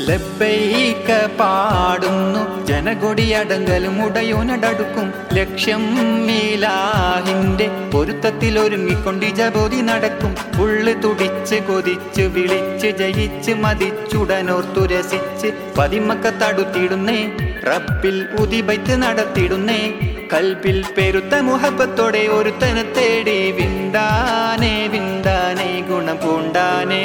ലബ്ബൈക പാടുന്നു ജനകൊടിയടങ്കലും ഉടയോനടടുക്കും ലക്ഷ്യം മീലാഹിന്റെ പൊരുത്തത്തിൽ ഒരുങ്ങിക്കൊണ്ട് ജബോധി നടക്കും ഉള്ളു തുടിച്ച് കൊതിച്ച് വിളിച്ച് ജയിച്ച് മതിച്ചുടനോർത്തു രസിച്ച് പതിമക്ക തടുത്തിടുന്നേ റബ്ബിൽ ഉദിബൈത്ത് നടത്തിടുന്നേ കൽബിൽ പെരുത്ത മുഹബത്തോടെ ഒരുത്തനെ തേടി വിണ്ടാനേ വിണ്ടാനേ ഗുണം പൂണ്ടാനേ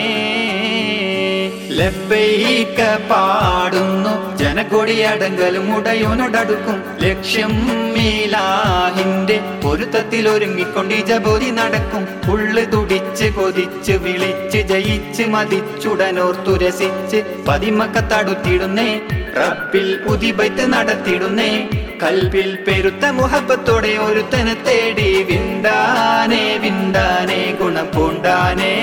ലബ്ബൈക പാടുന്നു ജനകൊടിയടങ്കലും ഉടയോനോടടുക്കും ലക്ഷ്യം മീലാഹിന്റെ പൊരുത്തത്തിൽ ഒരുങ്ങിക്കൊണ്ട് ജബോധി നടക്കും ഉള്ളു തുടിച്ച് കൊതിച്ച് വിളിച്ച് ജയിച്ച് മതിച്ചുടനോർത്തു രസിച്ച് പതിമക്ക തടുത്തിടുന്നേ റബ്ബിൽ ഉദിബൈത്ത് നടത്തിടുന്നേ കൽബിൽ പെരുത്ത മുഹബത്തോടെ ഒരുത്തനെ തേടി വിണ്ടാനേ വിണ്ടാനേ ഗുണം പൂണ്ടാനേ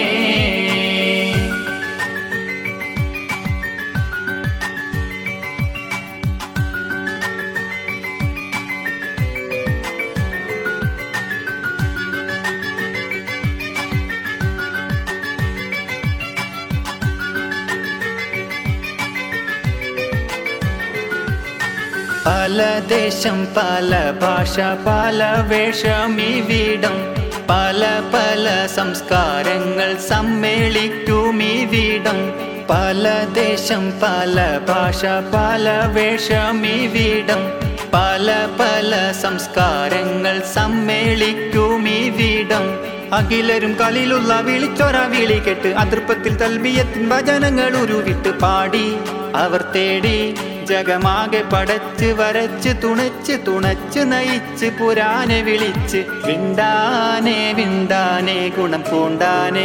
പല ദേശം പല ഭാഷ പല വേഷം ഇവിടം പല പല സംസ്കാരങ്ങൾ സമ്മേളിക്കും ഇവിടം പല ദേശം പല ഭാഷ പല വേഷം ഇവിടം പല പല സംസ്കാരങ്ങൾ സമ്മേളിക്കും ഇവിടം അഖിലരും കളിലുള്ള വിളിച്ചൊര വിളി കേട്ട് അതൃപ്പത്തിൽ തൽബിയത്തിൻ ഭജനങ്ങൾ ഉരുവിട്ട് പാടി അവർ തേടി ജഗമാകെ പടച്ച് വരച്ച് തുണച്ച് തുണച്ച് നയിച്ച് പുരാനെ വിളിച്ച് വിണ്ടാനേ വിണ്ടാനേ ഗുണം പൂണ്ടാനേ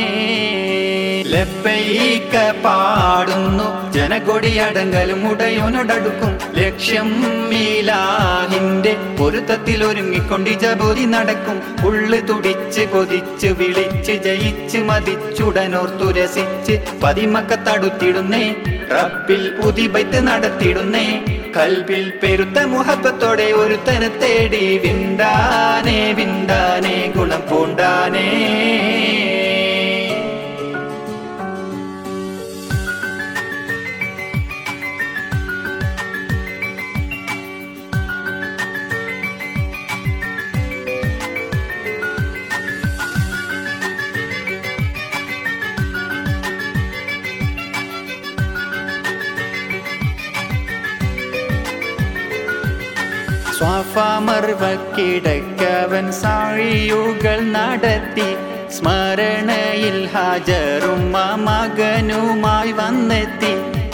ലബ്ബൈക പാടുന്നു ജനകൊടിയടങ്കലും ഉടയോനോടടുക്കും ലക്ഷ്യം മീലാഹിന്റെ പൊരുത്തത്തിൽ ഒരുങ്ങിക്കൊണ്ട് ജബോധി നടക്കും ഉള്ളു തുടിച്ച് കൊതിച്ച് വിളിച്ച് ജയിച്ച് മതിച്ചുടനോർത്തു രസിച്ച് പതിമക്ക തടുത്തിടുന്നേ റബ്ബിൽ ഉദിബൈത്ത് നടത്തിടുന്നേ കൽബിൽ പെരുത്ത മുഹബത്തോടെ ഒരുത്തനെ തേടി വിണ്ടാനേ വിണ്ടാനേ ഗുണം പൂണ്ടാനേ സ്വാഫമർവക്കിടക്കവൻ സാഴിയുകൾ നടത്തി സ്മരണയിൽ ഹാജറും മകനുമായി വന്നെത്തി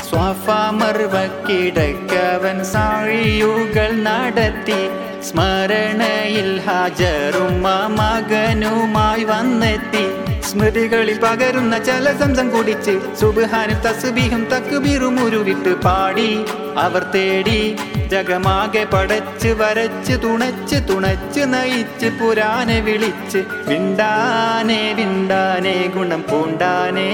സ്വാഫമർവക്കിടക്കവൻ സാഴിയുകൾ നടത്തി സ്മരണയിൽ ഹാജറും മകനുമായി വന്നെത്തി സ്മൃതികളിൽ പകരുന്ന ജലസംസം കുടിച്ച് സുബാനും തസ്ബീഹും തക്ബീറും ഉരുവിട്ട് പാടി അവർ തേടി ജഗമാകെ പടച്ച് വരച്ച് തുണച്ച് തുണച്ച് നയിച്ച് പുരാനെ വിളിച്ച് വിണ്ടാനേ വിണ്ടാനേ ഗുണം പൂണ്ടാനേ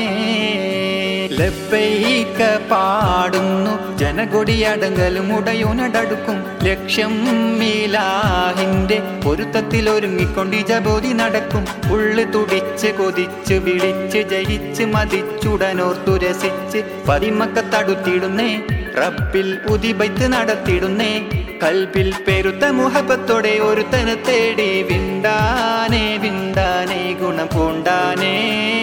ലബ്ബൈക പാടുന്നു ജനകൊടിയടങ്കലും ഉടയോനടടുക്കും ലക്ഷ്യം മീലാഹിന്റെ പൊരുത്തത്തിൽ ഒരുങ്ങിക്കൊണ്ട് ജബോധി നടക്കും ഉള്ളു തുടിച്ച് കൊതിച്ച് വിളിച്ച് ജയിച്ച് മതിച്ചുടനോർത്തു രസിച്ച് പതിമക്ക തടുത്തിടുന്നേ റബ്ബിൽ ഉദിബൈത്ത് നടത്തിടുന്നേ കൽബിൽ പെരുത്ത മുഹബത്തോടെ ഒരുത്തനെ തേടി വിണ്ടാനേ വിണ്ടാനേ ഗുണം പൂണ്ടാനേ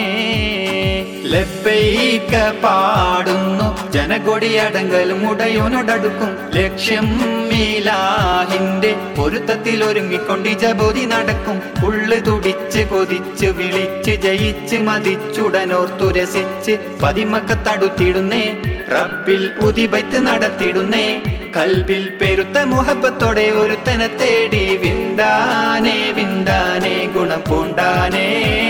ലബ്ബൈക പാടുന്നു ജനകൊടിയടങ്കലും ഉടയോനോടടുക്കും ലക്ഷ്യം മീലാഹിന്റെ പൊരുത്തത്തിൽ ഒരുങ്ങിക്കൊണ്ട് ജബോധി നടക്കും ഉള്ളു തുടിച്ച് കൊതിച്ച് വിളിച്ച് ജയിച്ച് മതിച്ചുടനോർത്തു രസിച്ച് പതിമക്ക തടുത്തിടുന്നേ റബ്ബിൽ ഉദിബൈത്ത് നടത്തിടുന്നേ കൽബിൽ പെരുത്ത മുഹബത്തോടെ ഒരുത്തനെ തേടി വിണ്ടാനേ വിണ്ടാനേ ഗുണം പൂണ്ടാനേ